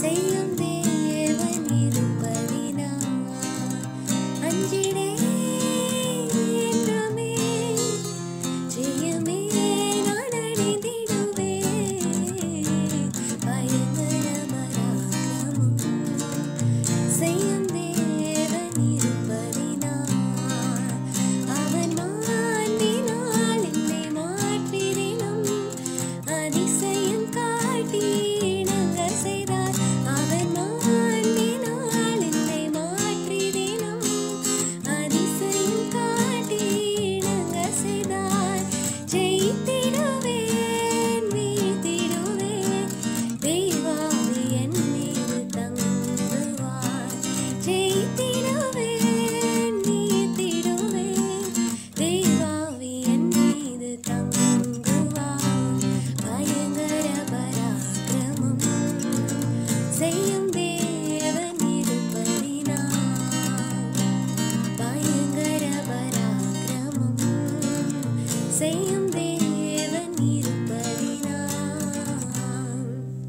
செய்யும் தேவன் இருப்பதினால் அஞ்சிடே என்றுமே ஜெயமே நான் அடைந்திடுவேன் பயங்கர பராக்கிரமம் செய்யும் தேவன் இருப்பதினால் அவன் மாண்டினால் என்னை மாற்றிடினும் அதிசயம் காட்டி இணங்க செய்தார் அவன் மாண்டினால் என்னை மாற்றிடினும் அதிசயம் காட்டி இணங்க செய்தார் ஜெயித்திடுவேன் வீழ்த்திடுவேன் தெய்வாவி என் மீது தங்குவார் ஜெயித்திடுவேன் வீழ்த்திடுவேன் தெய்வாவி என் மீது தங்குவார் பயங்கர பராக்கிரமம் செய்யும் தேவன் இருப்பதினால் பயங்கர பராக்கிரமம் செய்யும் தேவன் இருப்பதினால்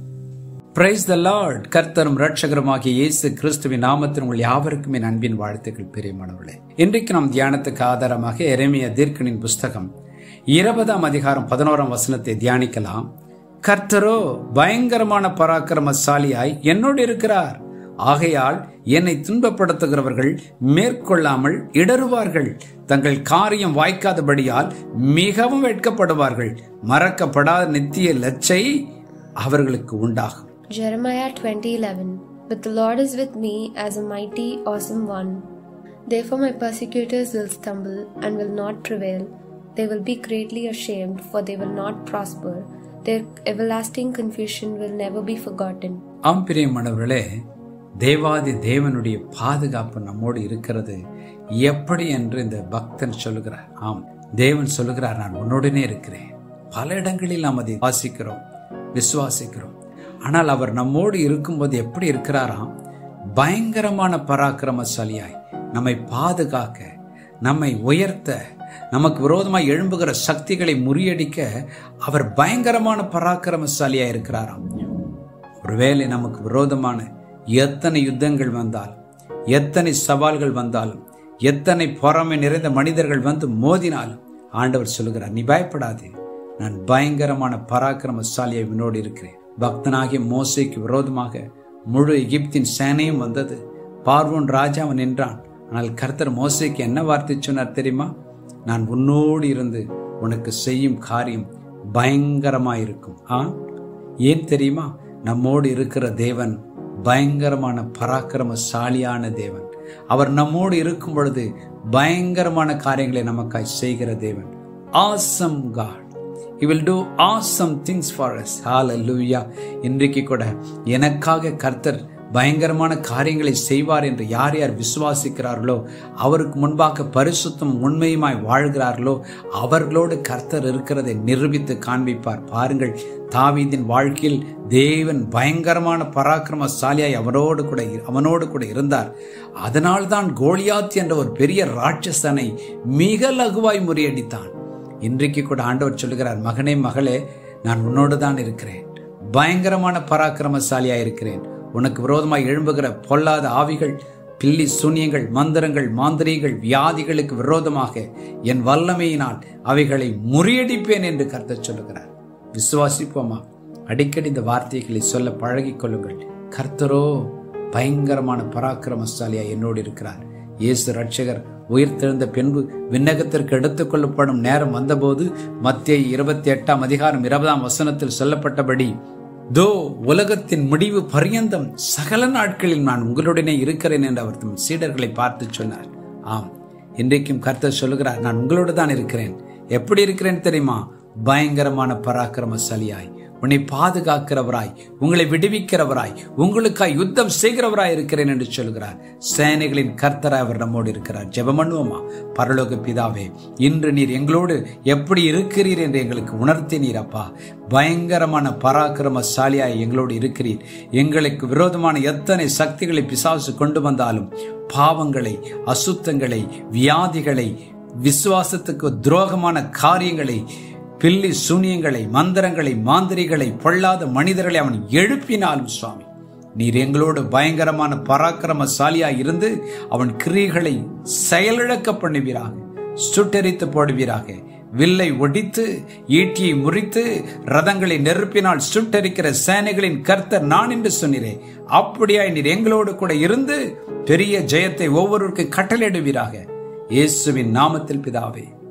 பிரைஸ் த லார்ட் கர்த்தரும் ரட்சகருமாகிய இயேசு கிறிஸ்துவின் நாமத்தில் உங்கள் யாவருக்கும் என் அன்பின் வாழ்த்துக்கள் பிரியமானவர்களே இன்றைக்கு நாம் தியானத்துக்கு ஆதாரமாக எரேமியா தீர்க்கனின் புஸ்தகம் இருபதாம் அதிகாரம் பதினோராம் வசனத்தை தியானிக்கலாம் கர்த்தரோ பயங்கரமான பராக்கிரமசாலியாய் என்னோடு இருக்கிறார் ஆகையால் என்னை துன்பப்படுத்துகிறவர்கள் மேற்கொள்ளாமல் இடறுவார்கள் தங்கள் காரியம் வாய்க்காதபடியால் மிகவும் வெட்கப்படுவார்கள் மறக்கப்படாத நித்திய லச்சை அவர்களுக்கு உண்டாகும் Jeremiah 20:11 But the Lord is with me as a mighty awesome one. Therefore my persecutors will stumble and will not prevail. They will be greatly ashamed, for they will not prosper. Their everlasting confusion will never be forgotten. ஆம் பிரியமானவர்களே தேவாதி தேவனுடைய பாதுகாப்பு நம்மோடு இருக்கிறது எப்படி என்று இந்த பக்தன் சொல்லுகிறார் ஆம் தேவன் சொல்லுகிறார் நான் உன்னுடனே இருக்கிறேன் பல இடங்களில் நாம் அதை வாசிக்கிறோம் விசுவாசிக்கிறோம் ஆனால் அவர் நம்மோடு இருக்கும்போது எப்படி இருக்கிறாராம் பயங்கரமான பராக்கிரமசாலியாய் நம்மை பாதுகாக்க நம்மை உயர்த்த நமக்கு விரோதமாய் எழும்புகிற சக்திகளை முறியடிக்க அவர் பயங்கரமான பராக்கிரமசாலியாய் இருக்கிறாராம் ஒருவேளை நமக்கு விரோதமான எத்தனை யுத்தங்கள் வந்தாலும் எத்தனை சவால்கள் வந்தாலும் எத்தனை பொறாமை நிறைந்த மனிதர்கள் வந்து மோதினாலும் ஆண்டவர் சொல்லுகிறார் நீ பயப்படாதே நான் பயங்கரமான பராக்கிரமசாலியை வினோடு இருக்கிறேன் பக்தனாகிய மோசைக்கு விரோதமாக முழு எகிப்தின் சேனையும் வந்தது பார்வோன் ராஜாவன் நின்றான் ஆனால் கர்த்தர் மோசைக்கு என்ன வார்த்தை சொன்னார் தெரியுமா நான் உன்னோடு இருந்து உனக்கு செய்யும் காரியம் பயங்கரமாயிருக்கும் ஆ ஏன் தெரியுமா நம்மோடு இருக்கிற தேவன் பயங்கரமான பராக்கிரமசாலியான தேவன் அவர் நம்மோடு இருக்கும் பொழுது பயங்கரமான காரியங்களை நமக்காய் செய்கிற தேவன் awesome God He will do awesome things for us. Hallelujah. இன்றைக்கு கூட எனக்காக கர்த்தர் பயங்கரமான காரியங்களை செய்வார் என்று யார் யார் விசுவாசிக்கிறார்களோ அவருக்கு முன்பாக பரிசுத்தம் உண்மையுமாய் வாழ்கிறார்களோ அவர்களோடு கர்த்தர் இருக்கிறதை நிரூபித்து காண்பிப்பார் பாருங்கள் தாவீதின் வாழ்க்கையில் தேவன் பயங்கரமான பராக்கிரமசாலியாய் அவனோடு கூட அவனோடு கூட இருந்தார் அதனால்தான் கோலியாத் என்ற ஒரு பெரிய ராட்சசனை மிக லகுவாய் முறியடித்தான் இன்றைக்கு கூட ஆண்டவர் சொல்லுகிறார் மகனே மகளே நான் உன்னோடு தான் இருக்கிறேன் பயங்கரமான பராக்கிரமசாலியா இருக்கிறேன் உனக்கு விரோதமாய் எழும்புகிற பொல்லாத ஆவிகள் பில்லி சூன்யங்கள் மந்திரங்கள் மாந்திரிகள் வியாதிகளுக்கு விரோதமாக என் வல்லமையினால் அவைகளை முறியடிப்பேன் என்று கர்த்தர் சொல்லுகிறார் விசுவாசிப்போமா அடிக்கடி இந்த வார்த்தைகளை சொல்ல பழகிக் கொள்ளுங்கள் கர்த்தரோ பயங்கரமான பராக்கிரமசாலியா என்னோடு இருக்கிறார் இயேசு ரட்சகர் உயிர்த்தெழுந்த பின்பு விண்ணகத்திற்கு எடுத்துக் கொள்ளப்படும் நேரம் வந்தபோது மத்திய இருபத்தி எட்டாம் அதிகாரம் இருபதாம் வசனத்தில் சொல்லப்பட்டபடி தோ உலகத்தின் முடிவு பரியந்தம் சகல நாட்களில் நான் உங்களுடனே இருக்கிறேன் என்று அவர் தம் சீடர்களை பார்த்து சொன்னார் ஆம் இன்றைக்கும் கர்த்தர் சொல்லுகிறார் நான் உங்களோடு தான் இருக்கிறேன் எப்படி இருக்கிறேன் தெரியுமா பயங்கரமான பராக்கிரமசாலியாய் உன்னை பாதுகாக்கிறவராய் உங்களை விடுவிக்கிறவராய் உங்களுக்காய் யுத்தம் செய்கிறவராய் இருக்கிறேன் என்று சொல்கிறார் சேனைகளின் கர்த்தராய் அவர் நம்மோடு இருக்கிறார் ஜெபம் பண்ணுவோமா பரலோக பிதாவே இன்று நீர் எங்களோடு எப்படி இருக்கிறீர் என்று எங்களுக்கு உணர்த்தினீர் அப்பா பயங்கரமான பராக்கிரமசாலியாய் எங்களோடு இருக்கிறீர் எங்களுக்கு விரோதமான எத்தனை சக்திகளை பிசாசு கொண்டு வந்தாலும் பாவங்களை அசுத்தங்களை வியாதிகளை விசுவாசத்துக்கு துரோகமான காரியங்களை பில்லி சூனியங்களை மந்திரங்களை மாந்திரிகளை பொல்லாத மனிதர்களை அவன் எழுப்பினாலும் சுவாமி நீர் எங்களோடு பயங்கரமான பராக்கிரமசாலியா இருந்து அவன் கிரியைகளை செயலிழக்க பண்ணுவீராக சுட்டெரித்து போடுவீராக வில்லை ஒடித்து ஈட்டியை முறித்து ரதங்களை நெருப்பினால் சுட்டரிக்கிற சேனைகளின் கர்த்தர் நான் என்று சொன்னீரே அப்படியாய் நீர் எங்களோடு கூட இருந்து பெரிய ஜெயத்தை ஒவ்வொருவருக்கும் கட்டளையிடுவீராக இயேசுவின் நாமத்தில் பிதாவே